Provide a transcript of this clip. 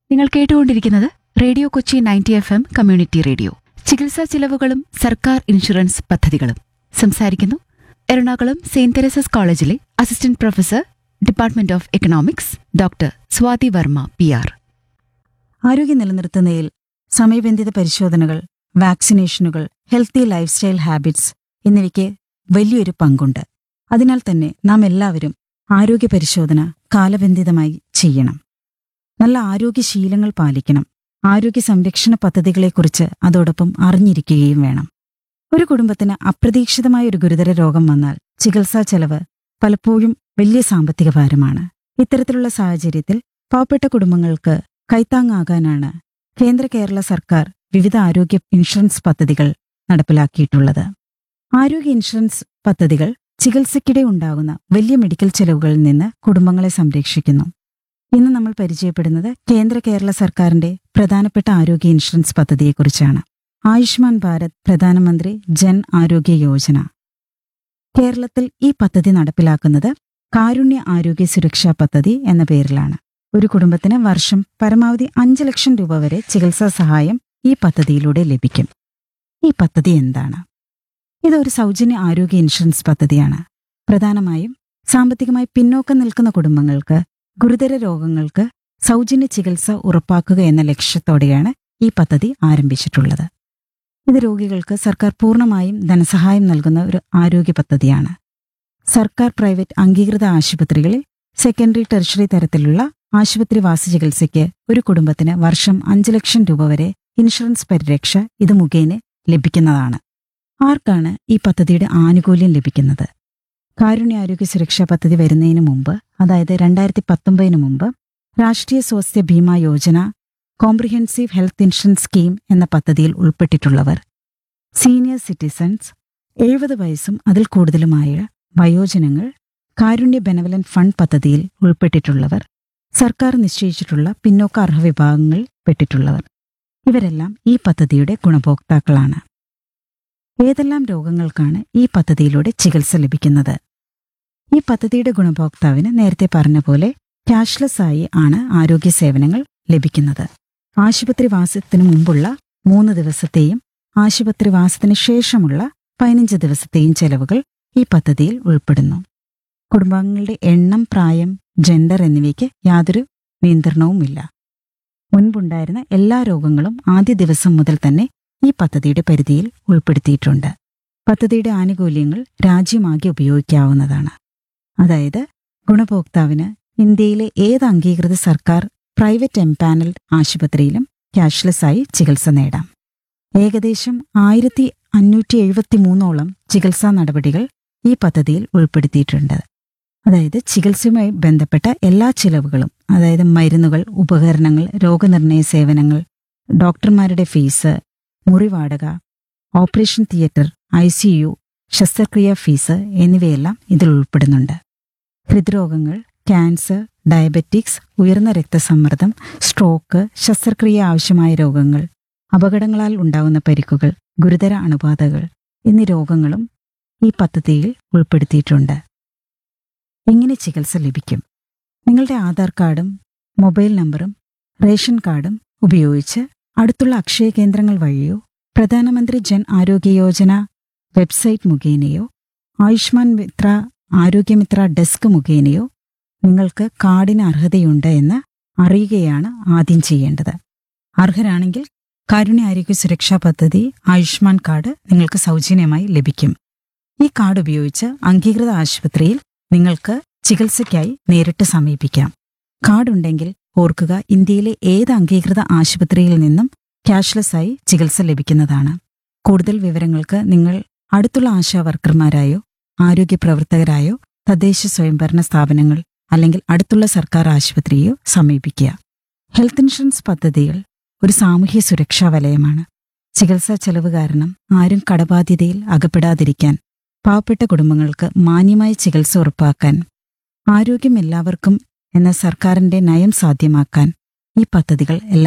നിങ്ങൾ കേട്ടുകൊണ്ടിരിക്കുന്നത് radio Kochi ninety F M community radio ചികിത്സാ ചിലവുകളും സർക്കാർ ഇൻഷുറൻസ് പദ്ധതികളും സംസാരിക്കുന്നു എറണാകുളം സെയിന്റ് തെരേസസ് കോളേജിലെ assistant professor department of economics doctor Swathi Varma P R ആരോഗ്യം നിലനിർത്തുന്നതിൽ സമയബന്ധിത പരിശോധനകൾ വാക്സിനേഷനുകൾ ഹെൽത്തി ലൈഫ് സ്റ്റൈൽ ഹാബിറ്റ്സ് എന്നിവയ്ക്ക് വലിയൊരു പങ്കുണ്ട് അതിനാൽ തന്നെ നാം എല്ലാവരും ആരോഗ്യ പരിശോധന കാലബന്ധിതമായി ചെയ്യണം നല്ല ആരോഗ്യശീലങ്ങൾ പാലിക്കണം ആരോഗ്യ സംരക്ഷണ പദ്ധതികളെക്കുറിച്ച് അതോടൊപ്പം അറിഞ്ഞിരിക്കുകയും വേണം ഒരു കുടുംബത്തിന് അപ്രതീക്ഷിതമായ ഒരു ഗുരുതര രോഗം വന്നാൽ ചികിത്സാ ചെലവ് പലപ്പോഴും വലിയ സാമ്പത്തിക ഭാരമാണ് ഇത്തരത്തിലുള്ള സാഹചര്യത്തിൽ പാവപ്പെട്ട കുടുംബങ്ങൾക്ക് കൈത്താങ്ങാകാനാണ് കേന്ദ്ര കേരള സർക്കാർ വിവിധ ആരോഗ്യ ഇൻഷുറൻസ് പദ്ധതികൾ നടപ്പിലാക്കിയിട്ടുള്ളത് ആരോഗ്യ ഇൻഷുറൻസ് പദ്ധതികൾ ചികിത്സയ്ക്കിടെ ഉണ്ടാകുന്ന വലിയ മെഡിക്കൽ ചെലവുകളിൽ നിന്ന് കുടുംബങ്ങളെ സംരക്ഷിക്കുന്നു ഇന്ന് നമ്മൾ പരിചയപ്പെടുന്നത് കേന്ദ്ര കേരള സർക്കാരിന്റെ പ്രധാനപ്പെട്ട ആരോഗ്യ ഇൻഷുറൻസ് പദ്ധതിയെക്കുറിച്ചാണ് ആയുഷ്മാൻ ഭാരത് പ്രധാനമന്ത്രി ജൻ ആരോഗ്യ യോജന കേരളത്തിൽ ഈ പദ്ധതി നടപ്പിലാക്കുന്നത് കാരുണ്യ ആരോഗ്യ സുരക്ഷാ പദ്ധതി എന്ന പേരിലാണ് ഒരു കുടുംബത്തിന് വർഷം പരമാവധി അഞ്ച് ലക്ഷം രൂപ വരെ ചികിത്സാ സഹായം ഈ പദ്ധതിയിലൂടെ ലഭിക്കും ഈ പദ്ധതി എന്താണ് ഇതൊരു സൗജന്യ ആരോഗ്യ ഇൻഷുറൻസ് പദ്ധതിയാണ് പ്രധാനമായും സാമ്പത്തികമായി പിന്നോക്കം നിൽക്കുന്ന കുടുംബങ്ങൾക്ക് ഗുരുതര രോഗങ്ങൾക്ക് സൗജന്യ ചികിത്സ ഉറപ്പാക്കുക എന്ന ലക്ഷ്യത്തോടെയാണ് ഈ പദ്ധതി ആരംഭിച്ചിട്ടുള്ളത് ഇത് രോഗികൾക്ക് സർക്കാർ പൂർണ്ണമായും ധനസഹായം നൽകുന്ന ഒരു ആരോഗ്യ പദ്ധതിയാണ് സർക്കാർ പ്രൈവറ്റ് അംഗീകൃത ആശുപത്രികളിൽ സെക്കൻഡറി ടെറിഷറി തരത്തിലുള്ള ആശുപത്രിവാസ ചികിത്സയ്ക്ക് ഒരു കുടുംബത്തിന് വർഷം അഞ്ച് ലക്ഷം രൂപ വരെ ഇൻഷുറൻസ് പരിരക്ഷ ഇത് മുഖേന ലഭിക്കുന്നതാണ് ആർക്കാണ് ഈ പദ്ധതിയുടെ ആനുകൂല്യം ലഭിക്കുന്നത് കാരുണ്യാരോഗ്യ സുരക്ഷാ പദ്ധതി വരുന്നതിന് മുമ്പ് അതായത് രണ്ടായിരത്തി പത്തൊമ്പതിന് മുമ്പ് Rashtriya Swasthya Bima Yojana comprehensive health insurance scheme എന്ന പദ്ധതിയിൽ ഉൾപ്പെട്ടിട്ടുള്ളവർ സീനിയർ സിറ്റിസൺസ് എഴുപത് വയസ്സും അതിൽ കൂടുതലുമായ വയോജനങ്ങൾ കാരുണ്യ ബെനവലന്റ് ഫണ്ട് പദ്ധതിയിൽ ഉൾപ്പെട്ടിട്ടുള്ളവർ സർക്കാർ നിശ്ചയിച്ചിട്ടുള്ള പിന്നോക്ക അർഹ വിഭാഗങ്ങളിൽ പെട്ടിട്ടുള്ളവർ ഇവരെല്ലാം ഈ പദ്ധതിയുടെ ഗുണഭോക്താക്കളാണ് ഏതെല്ലാം രോഗങ്ങൾക്കാണ് ഈ പദ്ധതിയിലൂടെ ചികിത്സ ലഭിക്കുന്നത് ഈ പദ്ധതിയുടെ ഗുണഭോക്താവിന് നേരത്തെ പറഞ്ഞ പോലെ ക്യാഷ്ലെസ് ആയി ആണ് ആരോഗ്യ സേവനങ്ങൾ ലഭിക്കുന്നത് ആശുപത്രിവാസത്തിനു മുമ്പുള്ള മൂന്ന് ദിവസത്തെയും ആശുപത്രിവാസത്തിന് ശേഷമുള്ള പതിനഞ്ച് ദിവസത്തെയും ചെലവുകൾ ഈ പദ്ധതിയിൽ ഉൾപ്പെടുന്നു കുടുംബാംഗങ്ങളുടെ എണ്ണം പ്രായം ജെൻഡർ എന്നിവയ്ക്ക് യാതൊരു നിയന്ത്രണവുമില്ല മുൻപുണ്ടായിരുന്ന എല്ലാ രോഗങ്ങളും ആദ്യ ദിവസം മുതൽ തന്നെ ഈ പദ്ധതിയുടെ പരിധിയിൽ ഉൾപ്പെടുത്തിയിട്ടുണ്ട് പദ്ധതിയുടെ ആനുകൂല്യങ്ങൾ രാജ്യമാകെ ഉപയോഗിക്കാവുന്നതാണ് അതായത് ഗുണഭോക്താവിന് ഇന്ത്യയിലെ ഏത് അംഗീകൃത സർക്കാർ പ്രൈവറ്റ് എംപാനൽഡ് ആശുപത്രിയിലും ക്യാഷ്ലെസ് ആയി ചികിത്സ നേടാം ഏകദേശം ആയിരത്തി അഞ്ഞൂറ്റി എഴുപത്തി മൂന്നോളം ചികിത്സാ നടപടികൾ ഈ പദ്ധതിയിൽ ഉൾപ്പെടുത്തിയിട്ടുണ്ട് അതായത് ചികിത്സയുമായി ബന്ധപ്പെട്ട എല്ലാ ചിലവുകളും അതായത് മരുന്നുകൾ ഉപകരണങ്ങൾ രോഗനിർണയ സേവനങ്ങൾ ഡോക്ടർമാരുടെ ഫീസ് മുറിവാടക operation theatre I C U ശസ്ത്രക്രിയാ ഫീസ് എന്നിവയെല്ലാം ഇതിൽ ഉൾപ്പെടുന്നുണ്ട് ഹൃദ്രോഗങ്ങൾ ക്യാൻസർ ഡയബറ്റിക്സ് ഉയർന്ന രക്തസമ്മർദ്ദം സ്ട്രോക്ക് ശസ്ത്രക്രിയ ആവശ്യമായ രോഗങ്ങൾ അപകടങ്ങളാൽ ഉണ്ടാകുന്ന പരിക്കുകൾ ഗുരുതര അണുബാധകൾ എന്നീ രോഗങ്ങളും ഈ പദ്ധതിയിൽ ഉൾപ്പെടുത്തിയിട്ടുണ്ട് എങ്ങനെ ചികിത്സ ലഭിക്കും നിങ്ങളുടെ ആധാർ കാർഡും മൊബൈൽ നമ്പറും റേഷൻ കാർഡും ഉപയോഗിച്ച് അടുത്തുള്ള അക്ഷയ കേന്ദ്രങ്ങൾ വഴിയോ പ്രധാനമന്ത്രി ജൻ ആരോഗ്യ യോജന വെബ്സൈറ്റ് മുഖേനയോ ആയുഷ്മാൻ മിത്ര ആരോഗ്യമിത്ര ഡെസ്ക് മുഖേനയോ നിങ്ങൾക്ക് കാർഡിന് അർഹതയുണ്ട് എന്ന് അറിയുകയാണ് ആദ്യം ചെയ്യേണ്ടത് അർഹരാണെങ്കിൽ കാരുണ്യ ആരോഗ്യ സുരക്ഷാ പദ്ധതി ആയുഷ്മാൻ കാർഡ് നിങ്ങൾക്ക് സൗജന്യമായി ലഭിക്കും ഈ കാർഡ് ഉപയോഗിച്ച് അംഗീകൃത ആശുപത്രിയിൽ നിങ്ങൾക്ക് ചികിത്സയ്ക്കായി നേരിട്ട് സമീപിക്കാം കാർഡ് ഉണ്ടെങ്കിൽ ഓർക്കുക ഇന്ത്യയിലെ ഏത് അംഗീകൃത ആശുപത്രിയിൽ നിന്നും ക്യാഷ്ലെസ് ആയി ചികിത്സ ലഭിക്കുന്നതാണ് കൂടുതൽ വിവരങ്ങൾക്ക് നിങ്ങൾ അടുത്തുള്ള ആശാ വർക്കർമാരായോ ആരോഗ്യ പ്രവർത്തകരായോ തദ്ദേശ സ്വയംഭരണ സ്ഥാപനങ്ങൾ അല്ലെങ്കിൽ അടുത്തുള്ള സർക്കാർ ആശുപത്രിയോ സമീപിക്കുക ഹെൽത്ത് ഇൻഷുറൻസ് പദ്ധതികൾ ഒരു സാമൂഹ്യ സുരക്ഷാ വലയമാണ് ചികിത്സാ ചെലവ് കാരണം ആരും കടബാധ്യതയിൽ അകപ്പെടാതിരിക്കാൻ പാവപ്പെട്ട കുടുംബങ്ങൾക്ക് മാന്യമായ ചികിത്സ ഉറപ്പാക്കാൻ ആരോഗ്യം എല്ലാവർക്കും എന്ന സർക്കാരിന്റെ നയം സാധ്യമാക്കാൻ ഈ പദ്ധതികൾ എല്ലാ